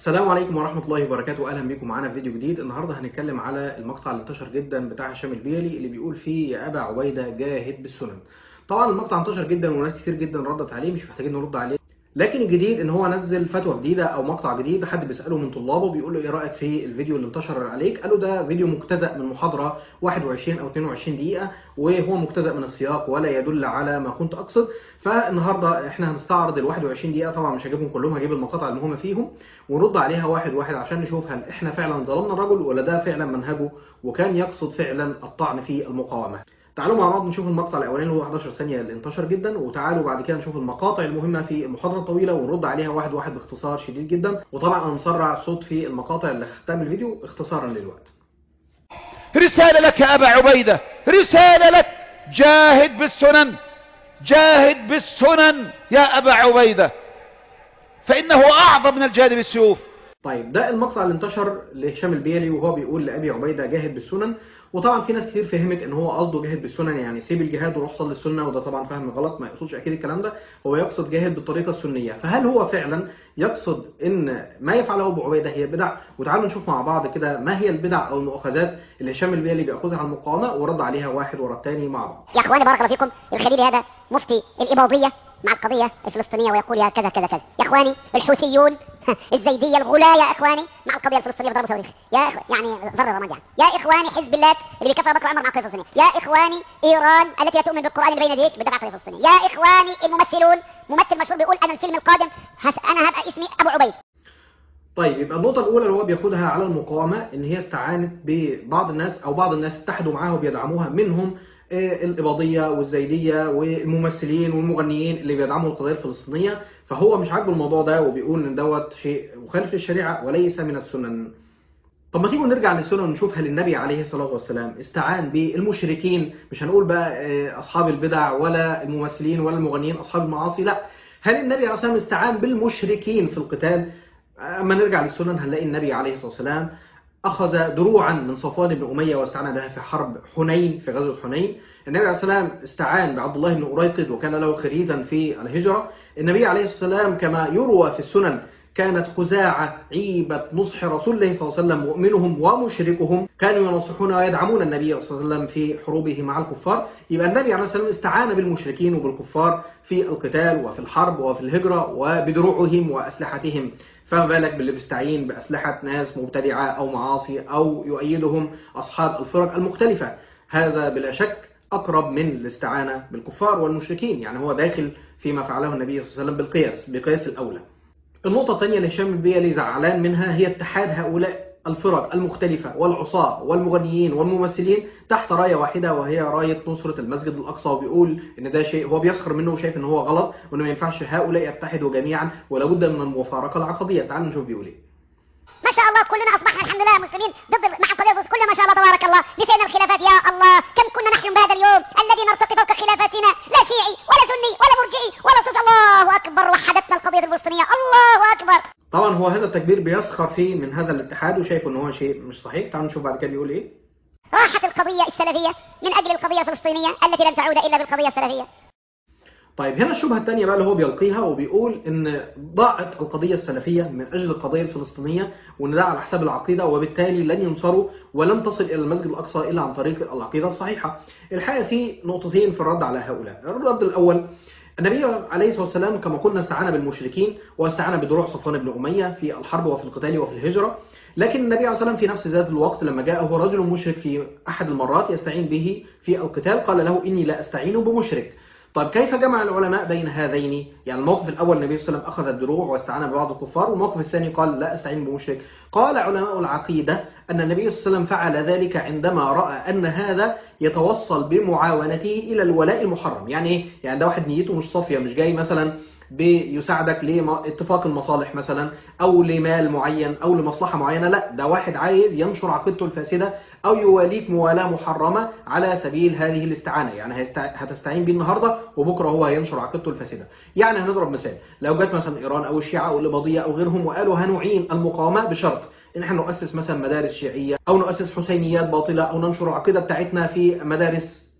السلام عليكم ورحمة الله وبركاته أهلا بكم معانا في فيديو جديد النهاردة هنتكلم على المقطع اللي انتشر جدا بتاع هشام البيلي اللي بيقول فيه يا أبا عبيدة جاهد بالسنن طبعا المقطع انتشر جدا وناس كتير جدا ردت عليه مش محتاجين نرد عليه لكن الجديد ان هو نزل فتوى جديده او مقطع جديد حد بيساله من طلابه بيقول له ايه رايك في الفيديو اللي انتشر عليك قال له ده فيديو مجتزأ من محاضره 21 او 22 دقيقه وهو مجتزأ من السياق ولا يدل على ما كنت اقصد فالنهارده احنا هنستعرض ال 21 دقيقه طبعا مش هجيبهم كلهم هجيب المقاطع المهمه فيهم ونرد عليها واحد واحد عشان نشوف هل احنا فعلا ظلمنا الرجل ولا ده فعلا منهجه وكان يقصد فعلا الطعن في المقاومه تعالوا مع بعض نشوف المقطع الاولاني اللي هو 11 ثانيه اللي انتشر جدا وتعالوا بعد كده نشوف المقاطع المهمه في المحاضره الطويله ونرد عليها واحد واحد باختصار شديد جدا وطبعا انا مسرع الصوت في المقاطع اللي ختام الفيديو اختصارا للوقت رسالة لك يا أبا عبيدة رسالة لك جاهد بالسنن جاهد بالسنن يا أبا عبيدة فإنه أعظم من الجهاد بالسيوف طيب ده المقطع اللي انتشر لهشام البيلي وهو بيقول لابي عبيده جاهد بالسنن وطبعا في ناس كتير فهمت ان هو قصده جاهد بالسنن يعني سيب الجهاد وروح صلي السنه وده طبعا فهم غلط ما يقصدش اكيد الكلام ده هو يقصد جاهد بالطريقه السنيه فهل هو فعلا يقصد ان ما يفعله ابو عبيده هي بدع وتعالوا نشوف مع بعض كده ما هي البدع او المؤاخذات اللي هشام البيلي بياخذها على المقاومه ورد عليها واحد ورا الثاني مع بعض يا اخواني بارك الله فيكم الخليلي هذا مفتي الاباضيه مع القضيه الفلسطينيه ويقول يا كذا كذا كذا يا اخواني الحوثيون الزيديه الغلاة يا اخواني مع القضيه الفلسطينيه بضرب صواريخ يا إخوة يعني ذره رماد يعني يا اخواني حزب الله اللي بيكفر بكر عمر مع القضيه الفلسطينيه يا اخواني ايران التي لا تؤمن بالقران اللي بين يديك بتدافع عن القضيه الفلسطينيه يا اخواني الممثلون ممثل مشهور بيقول انا الفيلم القادم هس انا هبقى اسمي ابو عبيد طيب يبقى النقطة الأولى اللي هو بياخدها على المقاومة إن هي استعانت ببعض الناس أو بعض الناس اتحدوا معاها وبيدعموها منهم آه، الإباضية والزيدية والممثلين والمغنيين اللي بيدعموا القضية الفلسطينية فهو مش عاجبه الموضوع ده وبيقول إن دوت شيء مخالف للشريعة وليس من السنن. طب ما تيجوا نرجع للسنن ونشوف هل النبي عليه الصلاة والسلام استعان بالمشركين مش هنقول بقى آه، أصحاب البدع ولا الممثلين ولا المغنيين أصحاب المعاصي لا هل النبي عليه الصلاة والسلام استعان بالمشركين في القتال أما نرجع للسنن هنلاقي النبي عليه الصلاة والسلام أخذ دروعا من صفوان بن أمية واستعان بها في حرب حنين في غزوة حنين النبي عليه الصلاة والسلام استعان بعبد الله بن أريقد وكان له خريجا في الهجرة النبي عليه الصلاة والسلام كما يروى في السنن كانت خزاعة عيبة نصح رسول الله صلى الله عليه وسلم مؤمنهم ومشركهم كانوا ينصحون ويدعمون النبي صلى الله عليه وسلم في حروبه مع الكفار يبقى النبي عليه الصلاة والسلام استعان بالمشركين وبالكفار في القتال وفي الحرب وفي الهجرة وبدروعهم وأسلحتهم فما بالك باللي بيستعين بأسلحة ناس مبتدعة أو معاصي أو يؤيدهم أصحاب الفرق المختلفة هذا بلا شك أقرب من الاستعانة بالكفار والمشركين يعني هو داخل فيما فعله النبي صلى الله عليه وسلم بالقياس بقياس الأولى النقطة الثانية اللي هشام البيلي زعلان منها هي اتحاد هؤلاء الفرق المختلفة والعصاة والمغنيين والممثلين تحت راية واحدة وهي راية نصرة المسجد الأقصى وبيقول إن ده شيء هو بيسخر منه وشايف إن هو غلط وإن ما ينفعش هؤلاء يتحدوا جميعا ولا بد من المفارقة العقدية تعالوا نشوف بيقول إيه ما شاء الله كلنا اصبحنا الحمد لله مسلمين ضد مع القضيه ضد كلنا ما شاء الله تبارك الله نسينا الخلافات يا الله كم كنا نحلم بهذا اليوم الذي نرتقي فوق خلافاتنا لا شيعي ولا سني ولا مرجئي ولا صوت الله اكبر وحدتنا القضيه الفلسطينيه الله اكبر طبعا هو هذا التكبير بيسخر فيه من هذا الاتحاد وشايف إن هو شيء مش صحيح تعالوا نشوف بعد كده بيقول إيه راحت القضيه السلفيه من اجل القضيه الفلسطينيه التي لن تعود الا بالقضيه السلفيه طيب هنا الشبهة الثانية بقى اللي هو بيلقيها وبيقول ان ضاعت القضية السلفية من اجل القضية الفلسطينية وان ده على حساب العقيدة وبالتالي لن ينصروا ولن تصل الى المسجد الاقصى الا عن طريق العقيدة الصحيحة. الحقيقة في نقطتين في الرد على هؤلاء، الرد الاول النبي عليه الصلاة والسلام كما قلنا استعان بالمشركين واستعان بدروع صفوان بن أمية في الحرب وفي القتال وفي الهجرة لكن النبي عليه الصلاة والسلام في نفس ذات الوقت لما جاءه رجل مشرك في أحد المرات يستعين به في القتال قال له إني لا أستعين بمشرك طيب كيف جمع العلماء بين هذين؟ يعني الموقف الأول النبي صلى الله عليه وسلم أخذ الدروع واستعان ببعض الكفار، والموقف الثاني قال لا أستعين بمشرك. قال علماء العقيدة أن النبي صلى الله عليه وسلم فعل ذلك عندما رأى أن هذا يتوصل بمعاونته إلى الولاء المحرم، يعني إيه؟ يعني ده واحد نيته مش صافية مش جاي مثلا بيساعدك لاتفاق المصالح مثلا او لمال معين او لمصلحه معينه لا ده واحد عايز ينشر عقيدته الفاسده او يواليك موالاه محرمه على سبيل هذه الاستعانه يعني هيستع... هتستعين بيه النهارده وبكره هو هينشر عقيدته الفاسده يعني هنضرب مثال لو جت مثلا ايران او الشيعه او الاباضيه او غيرهم وقالوا هنعين المقاومه بشرط ان احنا نؤسس مثلا مدارس شيعيه او نؤسس حسينيات باطله او ننشر العقيده بتاعتنا في مدارس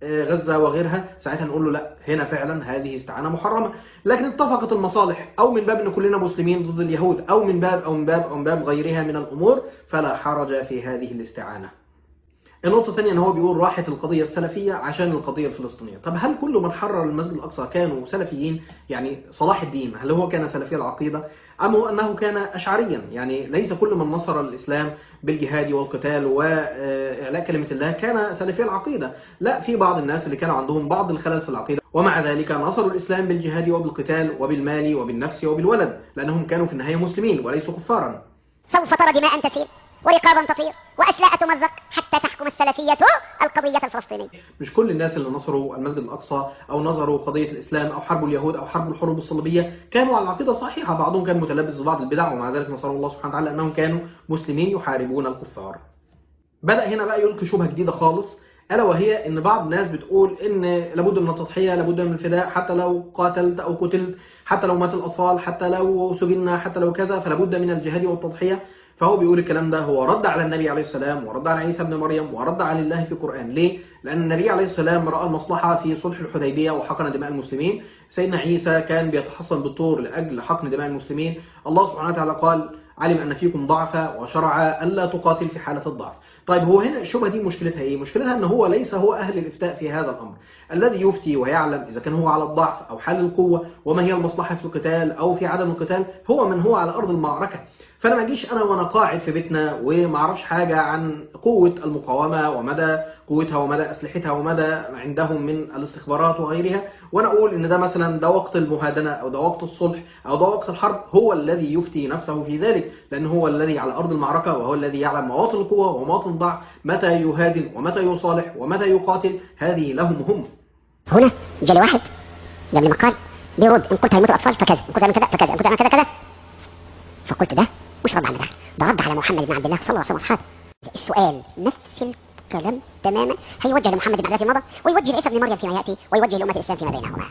آه، غزة وغيرها ساعتها نقول له لا هنا فعلا هذه استعانة محرمة لكن اتفقت المصالح أو من باب أن كلنا مسلمين ضد اليهود أو من باب أو من باب أو من باب غيرها من الأمور فلا حرج في هذه الاستعانة النقطة الثانية ان هو بيقول راحت القضية السلفية عشان القضية الفلسطينية طب هل كل من حرر المسجد الأقصى كانوا سلفيين يعني صلاح الدين هل هو كان سلفي العقيدة أم هو أنه كان أشعريا يعني ليس كل من نصر الإسلام بالجهاد والقتال وإعلاء كلمة الله كان سلفي العقيدة لا في بعض الناس اللي كانوا عندهم بعض الخلل في العقيدة ومع ذلك نصروا الإسلام بالجهاد وبالقتال وبالمال وبالنفس وبالولد لأنهم كانوا في النهاية مسلمين وليسوا كفارا سوف ترى دماء تسيل ورقابا تطير وأشلاء تمزق حتى تحكم السلفية القضية الفلسطينية مش كل الناس اللي نصروا المسجد الأقصى أو نظروا قضية الإسلام أو حرب اليهود أو حرب الحروب الصليبية كانوا على العقيدة الصحيحة بعضهم كان متلبس ببعض البدع ومع ذلك نصروا الله سبحانه وتعالى أنهم كانوا مسلمين يحاربون الكفار بدأ هنا بقى يلقي شبهة جديدة خالص ألا وهي إن بعض الناس بتقول إن لابد من التضحية لابد من الفداء حتى لو قاتلت أو قتلت حتى لو مات الأطفال حتى لو سجنا حتى لو كذا فلابد من الجهاد والتضحية فهو بيقول الكلام ده هو رد على النبي عليه السلام ورد على عيسى ابن مريم ورد على الله في القرآن ليه؟ لأن النبي عليه السلام رأى المصلحة في صلح الحديبية وحقن دماء المسلمين سيدنا عيسى كان بيتحصن بالطور لأجل حقن دماء المسلمين الله سبحانه وتعالى قال علم أن فيكم ضعفا وشرع ألا تقاتل في حالة الضعف طيب هو هنا الشبهة دي مشكلتها إيه؟ مشكلتها أن هو ليس هو أهل الإفتاء في هذا الأمر الذي يفتي ويعلم إذا كان هو على الضعف أو حال القوة وما هي المصلحة في القتال أو في عدم القتال هو من هو على أرض المعركة فانا ما اجيش انا وانا قاعد في بيتنا وما اعرفش حاجه عن قوه المقاومه ومدى قوتها ومدى اسلحتها ومدى عندهم من الاستخبارات وغيرها وانا اقول ان ده مثلا ده وقت المهادنه او ده وقت الصلح او ده وقت الحرب هو الذي يفتي نفسه في ذلك لان هو الذي على ارض المعركه وهو الذي يعلم مواطن القوه ومواطن الضعف متى يهادن ومتى يصالح ومتى يقاتل هذه لهم هم هنا جالي واحد قبل ما قال بيرد ان قلت هيموت الاطفال فكذا ان قلت هيموت كذا فكذا ان قلت كذا كذا فقلت ده مش رد على ده ده رد على محمد بن عبد الله صلى الله عليه وسلم واصحابه السؤال نفس الكلام تماما هيوجه لمحمد بن عبد الله فيما مضى ويوجه لعيسى بن مريم فيما ياتي ويوجه لامه الاسلام فيما بينهما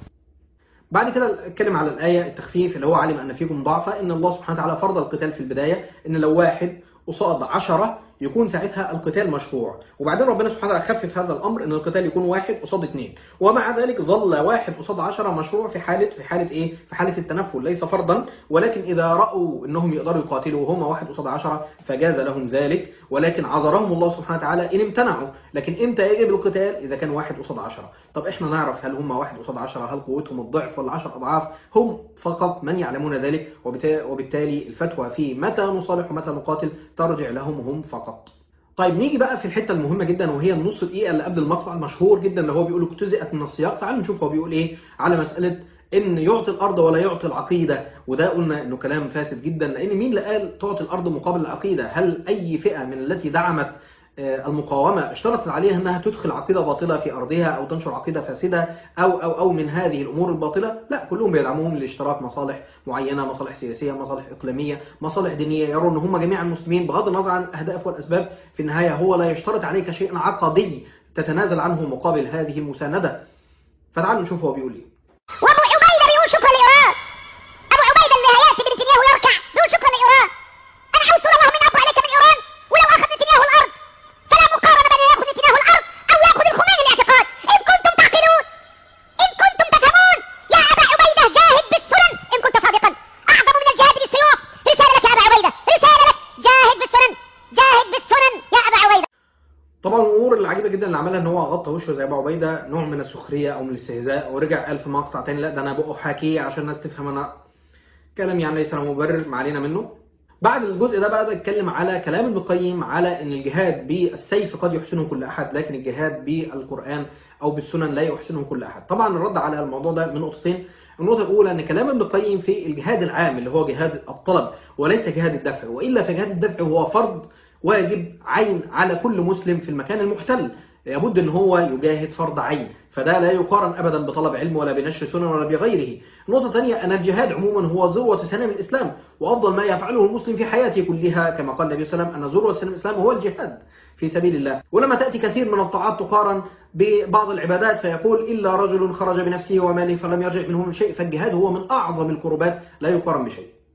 بعد كده اتكلم على الآية التخفيف اللي هو علم أن فيكم ضعفا إن الله سبحانه وتعالى فرض القتال في البداية إن لو واحد قصاد عشرة يكون ساعتها القتال مشروع وبعدين ربنا سبحانه وتعالى خفف هذا الأمر إن القتال يكون واحد قصاد اثنين ومع ذلك ظل واحد قصاد عشرة مشروع في حالة في حالة إيه؟ في حالة التنفل ليس فرضا ولكن إذا رأوا إنهم يقدروا يقاتلوا وهم واحد قصاد عشرة فجاز لهم ذلك ولكن عذرهم الله سبحانه وتعالى إن امتنعوا لكن إمتى يجب القتال إذا كان واحد قصاد عشرة طب إحنا نعرف هل هم واحد قصاد عشرة هل قوتهم الضعف ولا عشر أضعاف هم فقط من يعلمون ذلك وبتا- وبالتالي الفتوى في متى نصالح ومتى نقاتل ترجع لهم هم فقط طيب نيجي بقى في الحته المهمه جدا وهي النص دقيقه اللي قبل المقطع المشهور جدا اللي هو بيقول اجتزئت من السياق تعالوا نشوف هو بيقول ايه على مساله ان يعطي الارض ولا يعطي العقيده وده قلنا انه كلام فاسد جدا لان مين اللي قال تعطي الارض مقابل العقيده هل اي فئه من التي دعمت آه، المقاومة اشترطت عليها أنها تدخل عقيدة باطلة في أرضها أو تنشر عقيدة فاسدة أو أو أو من هذه الأمور الباطلة لا كلهم بيدعموهم لاشتراك مصالح معينة مصالح سياسية مصالح إقليمية مصالح دينية يرون أن هم جميعا مسلمين بغض النظر عن الأهداف والأسباب في النهاية هو لا يشترط عليك شيء عقدي تتنازل عنه مقابل هذه المساندة فتعالوا نشوف هو بيقول ايه وابو عبيده بيقول شكرا لايران ابو عبيده اللي هياتي بنتنياهو يركع بيقول شكرا لايران انا عاوز الله من ابو عليك من ايران ولو اخذ نتنياهو الارض فلا مقارنه بين ياخذ نتنياهو الارض او ياخذ الخميني الاعتقاد ان كنتم تعقلون ان كنتم تفهمون يا ابا عبيده جاهد بالسنن ان كنت صادقا اعظم من الجهاد بالسيوف رساله لك يا ابا عبيده رساله لك جاهد بالسنن جاهد بالسنن يا ابا عبيده طبعا الامور العجيبه جدا اللي عملها ان هو غطى وشه زي ابو عبيده نوع من السخريه او من الاستهزاء ورجع قال في مقطع تاني لا ده انا بقى حكي عشان الناس تفهم انا كلام يعني ليس له مبرر ما علينا منه بعد الجزء ده بقى اتكلم على كلام ابن القيم على ان الجهاد بالسيف قد يحسنه كل احد لكن الجهاد بالقران او بالسنن لا يحسنه كل احد طبعا الرد على الموضوع ده من نقطتين النقطة الأولى أن كلام ابن القيم في الجهاد العام اللي هو جهاد الطلب وليس جهاد الدفع وإلا فجهاد الدفع هو فرض واجب عين على كل مسلم في المكان المحتل لابد ان هو يجاهد فرض عين فده لا يقارن ابدا بطلب علم ولا بنشر سنن ولا بغيره النقطه الثانيه ان الجهاد عموما هو ذروه سنام الاسلام وافضل ما يفعله المسلم في حياته كلها كما قال النبي صلى الله عليه وسلم ان ذروه سنام الاسلام هو الجهاد في سبيل الله ولما تاتي كثير من الطاعات تقارن ببعض العبادات فيقول الا رجل خرج بنفسه وماله فلم يرجع منه من شيء فالجهاد هو من اعظم القربات لا يقارن بشيء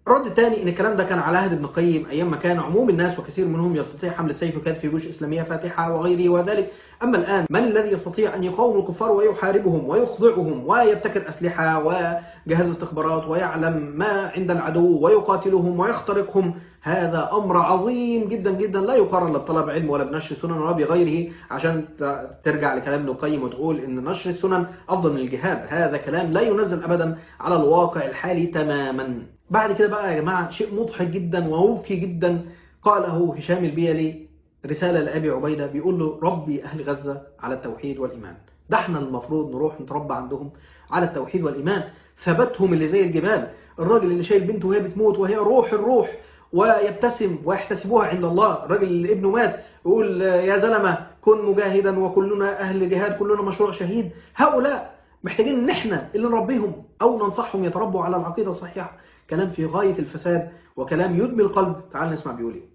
الرد الثاني ان الكلام ده كان على عهد ابن القيم ايام ما كان عموم الناس وكثير منهم يستطيع حمل السيف وكان في جيوش اسلاميه فاتحه وغيره وذلك اما الان من الذي يستطيع ان يقاوم الكفار ويحاربهم ويخضعهم ويبتكر اسلحه وجهاز استخبارات ويعلم ما عند العدو ويقاتلهم ويخترقهم هذا امر عظيم جدا جدا لا يقارن لا بطلب علم ولا بنشر سنن ولا بغيره عشان ت- ترجع لكلام ابن القيم وتقول ان نشر السنن افضل من الجهاد هذا كلام لا ينزل ابدا على الواقع الحالي تماما بعد كده بقى يا جماعه شيء مضحك جدا ومبكي جدا قاله هشام البيلي رساله لابي عبيده بيقول له ربي اهل غزه على التوحيد والايمان ده احنا المفروض نروح نتربى عندهم على التوحيد والايمان ثبتهم اللي زي الجبال الراجل اللي شايل بنته وهي بتموت وهي روح الروح ويبتسم ويحتسبوها عند الله الراجل اللي ابنه مات يقول يا زلمه كن مجاهدا وكلنا اهل جهاد كلنا مشروع شهيد هؤلاء محتاجين ان احنا اللي نربيهم او ننصحهم يتربوا على العقيده الصحيحه كلام في غايه الفساد وكلام يدمي القلب تعال نسمع بيقول ايه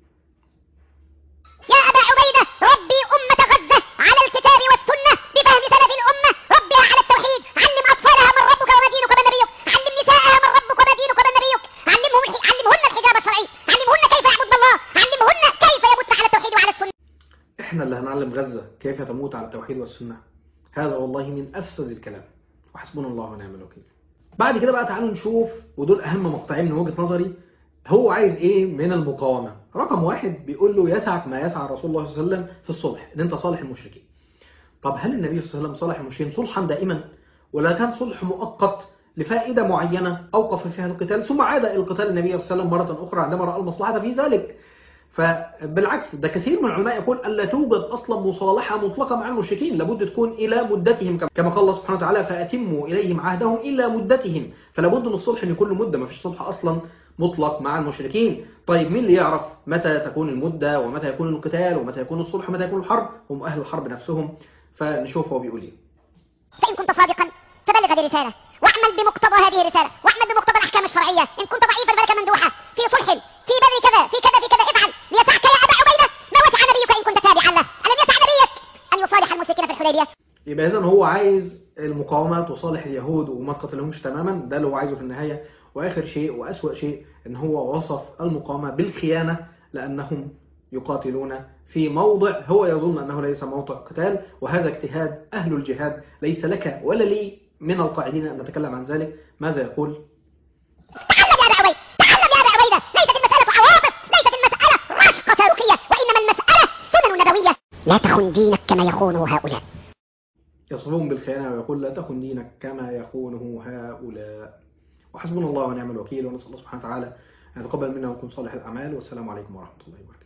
يا أبا عبيدة ربي أمة غزة على الكتاب والسنة بفهم سلف الأمة ربها على التوحيد علم أطفالها من ربك وما دينك وما نبيك علم نساءها من ربك وما دينك وما نبيك علمهم الح... علمهن الحجاب الشرعي علمهن كيف يعبدن الله علمهن كيف يمت على التوحيد وعلى السنة احنا اللي هنعلم غزه كيف تموت على التوحيد والسنه هذا والله من افسد الكلام وحسبنا الله ونعم الوكيل بعد كده بقى تعالوا نشوف ودول اهم مقطعين من وجهه نظري هو عايز ايه من المقاومه رقم واحد بيقول له يسعك ما يسعى رسول الله صلى الله عليه وسلم في الصلح ان انت صالح المشركين طب هل النبي صلى الله عليه وسلم صالح المشركين صلحا دائما ولا كان صلح مؤقت لفائدة معينة أوقف فيها القتال ثم عاد إلى القتال النبي صلى الله عليه وسلم مرة أخرى عندما رأى المصلحة في ذلك فبالعكس ده كثير من العلماء يقول ألا توجد أصلا مصالحة مطلقة مع المشركين لابد تكون إلى مدتهم كما قال الله سبحانه وتعالى فأتموا إليهم عهدهم إلى مدتهم فلابد من الصلح أن يكون له مدة ما فيش صلح أصلا مطلق مع المشركين طيب مين اللي يعرف متى تكون المدة ومتى يكون القتال ومتى يكون الصلح ومتى يكون الحرب هم أهل الحرب نفسهم فنشوف هو بيقول ايه فإن كنت صادقا فبلغ هذه الرسالة واعمل بمقتضى هذه الرسالة واعمل بمقتضى الأحكام الشرعية إن كنت ضعيف البركة مندوحة في صلح في بر كذا في كذا في كذا افعل ليسعك يا أبا عبيدة ما وسع نبيك إن كنت تابعا له ألم يسع نبيك أن يصالح المشركين في الحديبية يبقى إذا هو عايز المقاومة تصالح اليهود وما تقتلهمش تماما ده اللي هو عايزه في النهاية وآخر شيء وأسوأ شيء إن هو وصف المقاومة بالخيانة لأنهم يقاتلون في موضع هو يظن أنه ليس موضع قتال وهذا اجتهاد أهل الجهاد ليس لك ولا لي من القاعدين أن نتكلم عن ذلك ماذا يقول تعلم يا أبا عبيدة تعلم يا أبا عبيدة ليست المسألة عواطف ليست المسألة رشقة صاروخية وإنما المسألة سنن نبوية لا تخن دينك كما يخونه هؤلاء يصفون بالخيانة ويقول لا تخن دينك كما يخونه هؤلاء وحسبنا الله ونعم الوكيل ونسأل الله سبحانه وتعالى أن يتقبل منا ويكون صالح الأعمال والسلام عليكم ورحمة الله وبركاته